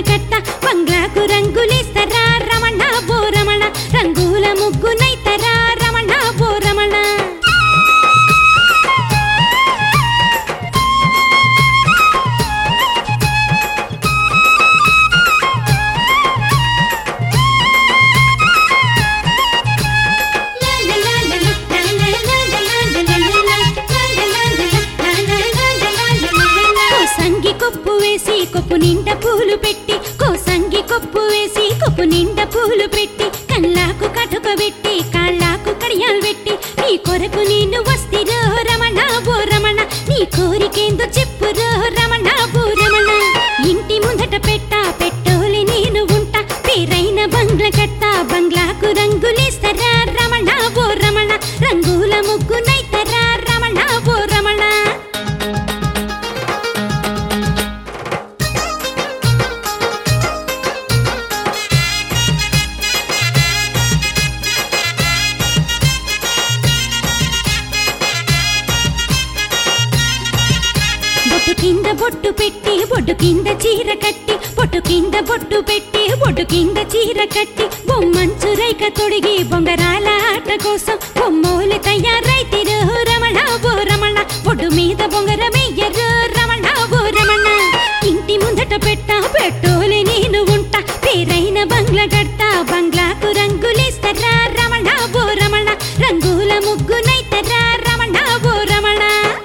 కట్ట బంగ్లాకు రంగులేస్తరా రమణ బో రమణ రంగుల ముగ్గునైతరా రమణ బో రమణ కోసంగి కొప్పు వేసి కొప్పు నిండా పూలు పెట్టి కోసంగి కొప్పు వేసి కొప్పు నిండా పూలు పెట్టి కళ్ళాకు కటుక పెట్టి కాళ్ళాకు కడియాలు పెట్టి నీ కొరకు నేను వస్తిరో రమణ బో రమణ నీ కోరికేందో చెప్పురో రమణ బో రమణ ఇంటి ముందట పెట్ట పెట్టోలి నేను ఉంటా పేరైన బంగ్లా కట్ట బంగ్లాకు రంగులేస్తరా రమణ బో రమణ రంగుల ముగ్గునైతరా రమణ బో రమణ బొట్టు కింద బొట్టు పెట్టి బొట్టు కింద చీర కట్టి బొట్టు కింద బొట్టు పెట్టి బొట్టు కింద చీర కట్టి బొమ్మంచు రైక తొడిగి బొంగరాల ఆట కోసం బొమ్మోలు తయారైతిరు రమణ బో రమణ బొడ్డు మీద బొంగరమెయ్యరు రమణ బో రమణ ఇంటి ముందట పెట్ట పెట్టోలి నేను ఉంటా పేరైన బంగ్లా కడతా బంగ్లాకు రంగులేస్తరా రమణ బో రమణ రంగుల ముగ్గునైతరా రమణ బో రమణ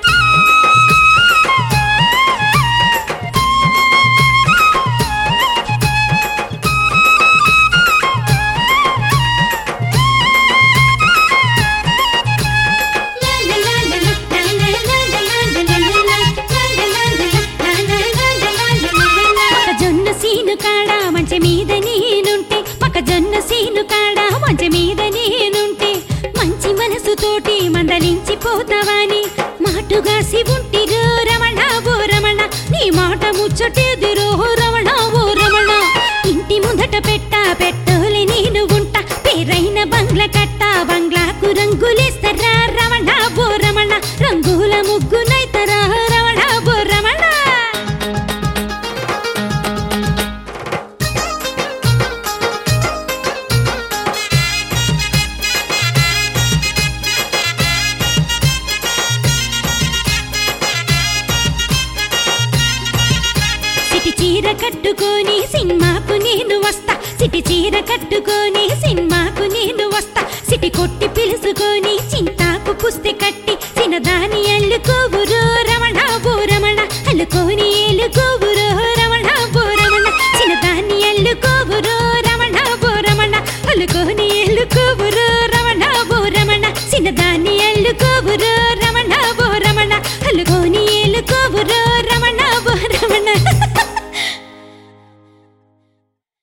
మొక్కజొన్న సీను కాడ మంచి మీద నేనుంటే మొక్కజొన్న సీను కాడ మంచి మీద నేనుంటే మంచి మనసుతోటి మందలించి పోతావాని మాటుగాసి ఉంటిరో రమణ ఓ రమణ నీ మాట ముచ్చటేదిరో రమణ ఓ రమణ ఇంటి ముందట పెట్ట పెట్టోలే నేను ఉంటా పేరైన బంగ్లా కట్ట బంగ్లాకు రంగులేస్తరా రమణ ఓ రమణ రంగుల ముగ్గునైతరా రమణ ఓ రమణ సిటి చీర కట్టుకొని సినిమాకు నేను వస్తా సిటి చీర కట్టుకొని సినిమాకు నేను వస్తా సిటి కొట్టి పిలుసుకొని చింతాకు పుస్తె కట్టి చిన్నదాని అల్లుకోవురో రమణ బో రమణ అల్లుకొని ఏలుకోవురో రమణ బో రమణ చిన్నదాన్ని అల్లుకోవురో రమణ బో రమణ అల్లుకొని ఏలుకోవురో